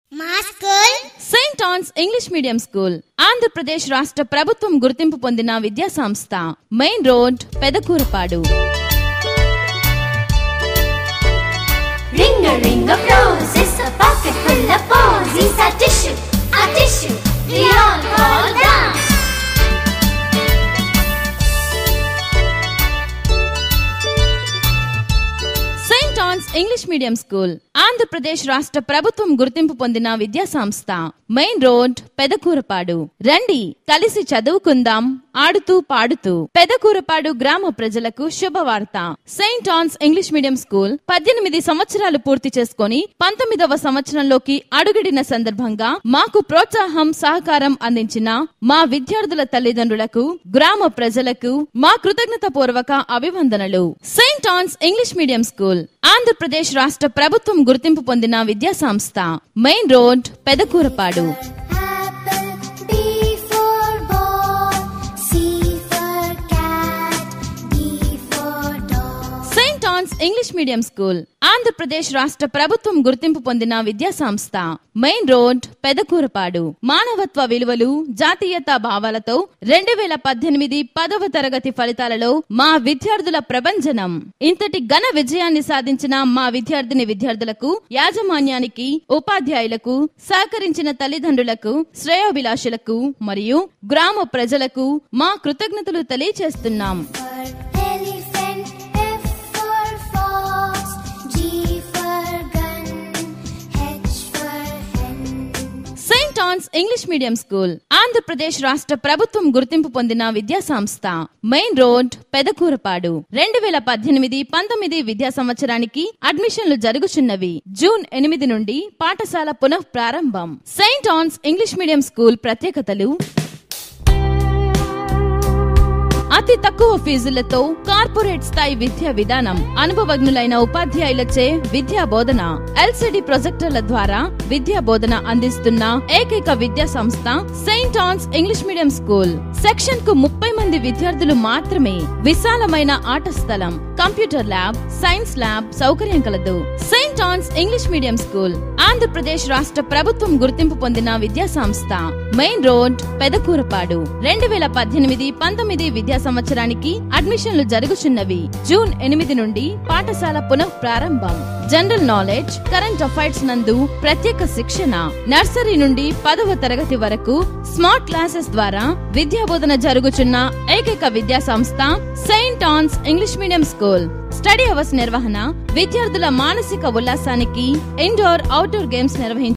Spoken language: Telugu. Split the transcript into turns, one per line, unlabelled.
మా school
saint Ann's English medium school Andhra Pradesh రాష్ట్ర ప్రభుత్వం గుర్తింపు పొందిన విద్యా సంస్థ main road Pedakurapadu
Ring a ring of roses, a pocket full of posies, a tissue, a tissue, we all fall down.
Saint Ann's English medium school Andhra Pradesh రాష్ట్ర ప్రభుత్వం గుర్తింపు పొందిన విద్యా సంస్థ మెయిన్ రోడ్ పెదకూరపాడు రండి కలిసి చదువుకుందాం ఆడుతూ పాడుతూ పెదకూరపాడు గ్రామ ప్రజలకు శుభవార్త Saint Ann's English medium school పద్దెనిమిది సంవత్సరాలు పూర్తి చేసుకొని పంతొమ్మిదవ సంవత్సరంలోకి అడుగిడిన సందర్భంగా మాకు ప్రోత్సాహం సహకారం అందించిన మా విద్యార్థుల తల్లిదండ్రులకు గ్రామ ప్రజలకు మా కృతజ్ఞత పూర్వక అభివందనలు saint Ann's English medium school Andhra Pradesh రాష్ట్ర ప్రభుత్వం గుర్తింపు పొందిన విద్యా సంస్థ main road Pedakurapadu
Apple, B for ball, C for cat, D for dog.
Saint Ann's English medium school Andhra Pradesh రాష్ట్ర ప్రభుత్వం గుర్తింపు పొందిన విద్యా సంస్థ మెయిన్ రోడ్ పెదకూరపాడు మానవత్వ విలువలు జాతీయత భావాలతో రెండు వేల పద్దెనిమిది పదవ తరగతి ఫలితాలలో మా విద్యార్థుల ప్రభంజనం ఇంతటి ఘన విజయాన్ని సాధించిన మా విద్యార్థిని విద్యార్థులకు యాజమాన్యానికి ఉపాధ్యాయులకు సహకరించిన తల్లిదండ్రులకు శ్రేయోభిలాషులకు మరియు గ్రామ ప్రజలకు మా కృతజ్ఞతలు తెలియచేస్తున్నాం
For elephant, F for fox, G for gun, H for hen.
Saint Ann's English medium school Andhra Pradesh రాష్ట్ర ప్రభుత్వం గుర్తింపు పొందిన విద్యా సంస్థ మెయిన్ రోడ్ పెదకూరపాడు రెండు వేల పద్దెనిమిది పంతొమ్మిది విద్యా సంవత్సరానికి అడ్మిషన్లు జరుగుచున్నవి జూన్ ఎనిమిది నుండి పాఠశాల పునః ప్రారంభం Saint Ann's English medium school ప్రత్యేకతలు అతి తక్కువ ఫీజులతో కార్పొరేట్ స్థాయి విద్యా విధానం అనుభవజ్ఞులైన ఉపాధ్యాయులచే విద్యా బోధన ఎల్సిడి ప్రొజెక్టర్ల ద్వారా విద్యా బోధన అందిస్తున్న ఏకైక విద్యా సంస్థ Saint Ann's English medium school section కు ముప్పై మంది విద్యార్థులు మాత్రమే విశాలమైన ఆట స్థలం కంప్యూటర్ ల్యాబ్ సైన్స్ ల్యాబ్ సౌకర్యం కలదు saint Ann's English medium school Andhra Pradesh రాష్ట్ర ప్రభుత్వం గుర్తింపు పొందిన విద్యా సంస్థ మెయిన్ రోడ్ పెదకూరపాడు రెండు వేల పద్దెనిమిది పంతొమ్మిది విద్యా సంవత్సరానికి అడ్మిషన్లు జరుగుచున్నవి జూన్ ఎనిమిది నుండి పాఠశాల పునః ప్రారంభం జనరల్ నాలెడ్జ్ కరెంట్ అఫైర్స్ నందు ప్రత్యేక శిక్షణ నర్సరీ నుండి పదవ తరగతి వరకు స్మార్ట్ క్లాసెస్ ద్వారా విద్యా బోధన జరుగుచున్న ఏకైక విద్యా సంస్థ Saint Ann's English medium school study hours నిర్వహణ విద్యార్థుల మానసిక ఉల్లాసానికి ఇండోర్ అవుట్డోర్ గేమ్స్ నిర్వహించు